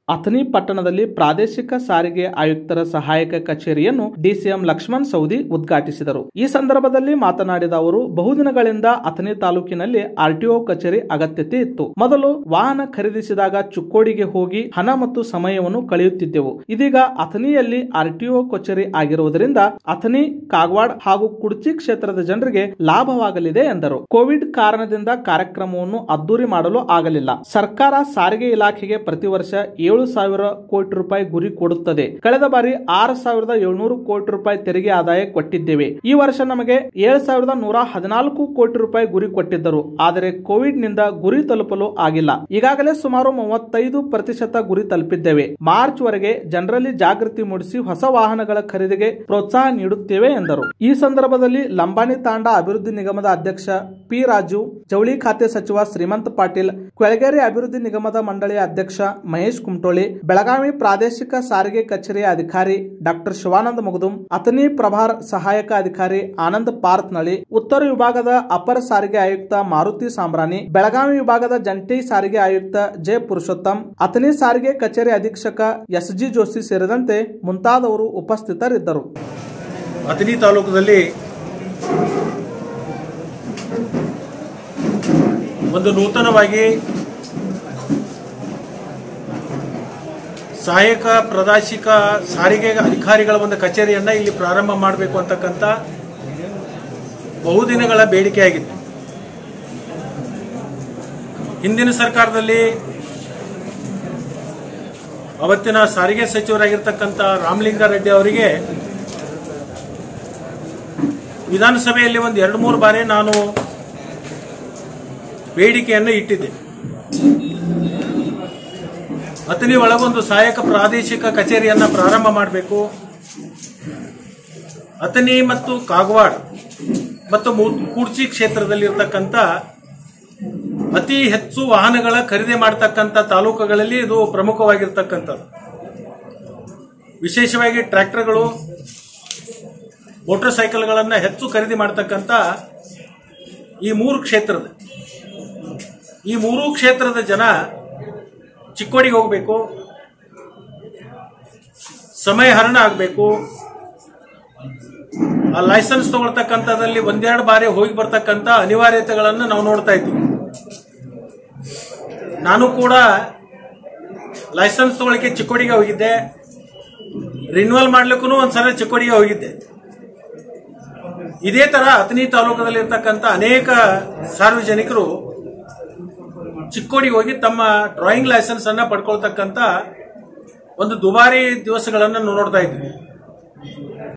ಅಥಣಿ ಪಟ್ಟಣದಲ್ಲಿ ಪ್ರಾದೇಶಿಕ ಸಾರಿಗೆ ಆಯುಕ್ತರ ಸಹಾಯಕ ಕಚೇರಿಯನ್ನು ಡಿಸಿಎಂ ಲಕ್ಷ್ಮಣ್ ಸೌದಿ ಉದ್ಘಾಟಿಸಿದರು ಈ ಸಂದರ್ಭದಲ್ಲಿ ಮಾತನಾಡಿದ ಅವರು ಬಹುದಿನಗಳಿಂದ ಅಥಣಿ ತಾಲೂಕಿನಲ್ಲಿ ಆರ್ಟಿಒ ಕಚೇರಿ ಅಗತ್ಯತೆ ಇತ್ತು ಮೊದಲು ವಾಹನ ಖರೀದಿಸಿದಾಗ ಚುಕ್ಕೋಡಿಗೆ ಹೋಗಿ ಹಣ ಮತ್ತು ಸಮಯವನ್ನು ಕಳೆಯುತ್ತಿದ್ದೆವು ಇದೀಗ ಅಥಣಿಯಲ್ಲಿ ಆರ್ಟಿಒ ಕಚೇರಿ ಆಗಿರುವುದರಿಂದ ಅಥಣಿ ಕಾಗವಾಡ್ ಹಾಗೂ ಕುಡ್ಚಿ ಕ್ಷೇತ್ರದ ಜನರಿಗೆ ಲಾಭವಾಗಲಿದೆ ಎಂದರು ಕೋವಿಡ್ ಕಾರಣದಿಂದ ಕಾರ್ಯಕ್ರಮವನ್ನು ಅದ್ದೂರಿ ಮಾಡಲು ಆಗಲಿಲ್ಲ ಸರ್ಕಾರ ಸಾರಿಗೆ ಇಲಾಖೆಗೆ ಪ್ರತಿ ವರ್ಷ ಏಳು ಸಾವಿರ ಕೋಟಿ ರೂಪಾಯಿ ಗುರಿ ಕೊಡುತ್ತದೆ ಕಳೆದ ಬಾರಿ ಆರು ಸಾವಿರದ ಏಳ್ನೂರು ಕೋಟಿ ರೂಪಾಯಿ ತೆರಿಗೆ ಆದಾಯ ಕೊಟ್ಟಿದ್ದೇವೆ ಈ ವರ್ಷ ನಮಗೆ ಏಳು ಸಾವಿರದ ನೂರ ಹದಿನಾಲ್ಕು ಕೋಟಿ ರೂಪಾಯಿ ಗುರಿ ಕೊಟ್ಟಿದ್ದರು ಆದರೆ ಕೋವಿಡ್ ನಿಂದ ಗುರಿ ತಲುಪಲು ಆಗಿಲ್ಲ ಈಗಾಗಲೇ ಸುಮಾರು ಮೂವತ್ತೈದು ಪ್ರತಿಶತ ಗುರಿ ತಲುಪಿದ್ದೇವೆ ಮಾರ್ಚ್ ವರೆಗೆ ಜನರಲ್ಲಿ ಜಾಗೃತಿ ಮೂಡಿಸಿ ಹೊಸ ವಾಹನಗಳ ಖರೀದಿಗೆ ಪ್ರೋತ್ಸಾಹ ನೀಡುತ್ತೇವೆ ಎಂದರು ಈ ಸಂದರ್ಭದಲ್ಲಿ ಲಂಬಾಣಿ ತಾಂಡ ಅಭಿವೃದ್ಧಿ ನಿಗಮದ ಅಧ್ಯಕ್ಷ ಪಿ ರಾಜು ಜವಳಿ ಖಾತೆ ಸಚಿವ ಶ್ರೀಮಂತ್ ಪಾಟೀಲ್ ಕೊಳಗೇರಿ ಅಭಿವೃದ್ಧಿ ನಿಗಮದ ಮಂಡಳಿಯ ಅಧ್ಯಕ್ಷ ಮಹೇಶ್ ಕುಮಟೋಳಿ ಬೆಳಗಾವಿ ಪ್ರಾದೇಶಿಕ ಸಾರಿಗೆ ಕಚೇರಿಯ ಅಧಿಕಾರಿ ಡಾಕ್ಟರ್ ಶಿವಾನಂದ ಮುಗದುಂ ಅಥಣಿ ಪ್ರಭಾರ ಸಹಾಯಕ ಅಧಿಕಾರಿ ಆನಂದ್ ಪಾರ್ತ್ನಳಿ ಉತ್ತರ ವಿಭಾಗದ ಅಪರ ಸಾರಿಗೆ ಆಯುಕ್ತ ಮಾರುತಿ ಸಾಂಬ್ರಾಣಿ ಬೆಳಗಾವಿ ವಿಭಾಗದ ಜಂಟಿ ಸಾರಿಗೆ ಆಯುಕ್ತ ಜೆ ಪುರುಷೋತ್ತಮ್ ಅಥಣಿ ಸಾರಿಗೆ ಕಚೇರಿ ಅಧೀಕ್ಷಕ ಎಸ್ ಜಿ ಜೋಶಿ ಸೇರಿದಂತೆ ಮುಂತಾದವರು ಉಪಸ್ಥಿತರಿದ್ದರು ಅಥಣಿ ತಾಲೂಕದಲ್ಲಿ ಒಂದು ನೂತನವಾಗಿ ಸಹಾಯಕ ಪ್ರಾದೇಶಿಕ ಸಾರಿಗೆ ಅಧಿಕಾರಿಗಳ ಒಂದು ಕಚೇರಿಯನ್ನ ಇಲ್ಲಿ ಪ್ರಾರಂಭ ಮಾಡಬೇಕು ಅಂತಕ್ಕಂಥ ಬಹುದಿನಗಳ ಬೇಡಿಕೆಯಾಗಿತ್ತು ಹಿಂದಿನ ಸರ್ಕಾರದಲ್ಲಿ ಅವತ್ತಿನ ಸಾರಿಗೆ ಸಚಿವರಾಗಿರ್ತಕ್ಕಂಥ ರಾಮಲಿಂಗಾರೆಡ್ಡಿ ಅವರಿಗೆ ವಿಧಾನಸಭೆಯಲ್ಲಿ ಒಂದು ಎರಡು ಮೂರು ಬಾರಿ ನಾನು ಬೇಡಿಕೆಯನ್ನು ಇಟ್ಟಿದ್ದೆ ಅಥಣಿ ಒಳಗೊಂದು ಸಹಾಯಕ ಪ್ರಾದೇಶಿಕ ಕಚೇರಿಯನ್ನ ಪ್ರಾರಂಭ ಮಾಡಬೇಕು ಅಥಣಿ ಮತ್ತು ಕಾಗವಾಡ ಮತ್ತು ಮು- ಕೂಡ್ಚಿ ಕ್ಷೇತ್ರದಲ್ಲಿ ಇರತಕ್ಕಂಥ ಅತಿ ಹೆಚ್ಚು ವಾಹನಗಳ ಖರೀದಿ ಮಾಡತಕ್ಕಂಥ ತಾಲೂಕುಗಳಲ್ಲಿ ಇದು ಪ್ರಮುಖವಾಗಿರ್ತಕ್ಕಂಥದ್ದು ವಿಶೇಷವಾಗಿ ಟ್ರ್ಯಾಕ್ಟರ್ಗಳು ಮೋಟಾರ್ ಸೈಕಲ್ಗಳನ್ನು ಹೆಚ್ಚು ಖರೀದಿ ಮಾಡತಕ್ಕಂಥ ಈ ಮೂರು ಕ್ಷೇತ್ರದ ಈ ಮೂರು ಕ್ಷೇತ್ರದ ಜನ ಚಿಕ್ಕೋಡಿಗೆ ಹೋಗಬೇಕು ಸಮಯ ಹರಣ ಆಗಬೇಕು ಆ ಲೈಸೆನ್ಸ್ ತಗೊಳ್ತಕ್ಕಂಥದ್ದಲ್ಲಿ ಒಂದೆರಡು ಬಾರಿ ಹೋಗಿ ಬರ್ತಕ್ಕಂಥ ಅನಿವಾರ್ಯತೆಗಳನ್ನು ನಾವು ನೋಡ್ತಾ ಇದ್ದೀವಿ ನಾನು ಕೂಡ ಲೈಸೆನ್ಸ್ ತಗೊಳ್ಳಿಕ್ಕೆ ಚಿಕ್ಕೋಡಿಗೆ ಹೋಗಿದ್ದೆ ರಿನ್ಯೂವಲ್ ಮಾಡ್ಲಿಕ್ಕೂ ಒಂದ್ಸಲ ಚಿಕ್ಕೋಡಿಗೆ ಹೋಗಿದ್ದೆ ಇದೇ ತರ ಅಥಣಿ ತಾಲೂಕದಲ್ಲಿ ಇರ್ತಕ್ಕಂಥ ಅನೇಕ ಸಾರ್ವಜನಿಕರು ಚಿಕ್ಕೋಡಿಗೆ ಹೋಗಿ ತಮ್ಮ ಡ್ರಾಯಿಂಗ್ ಲೈಸೆನ್ಸ್ ಅನ್ನ ಪಡ್ಕೊಳ್ತಕ್ಕಂಥ ಒಂದು ದುಬಾರಿ ದಿವಸಗಳನ್ನು ನೋಡ್ತಾ ಇದ್ವಿ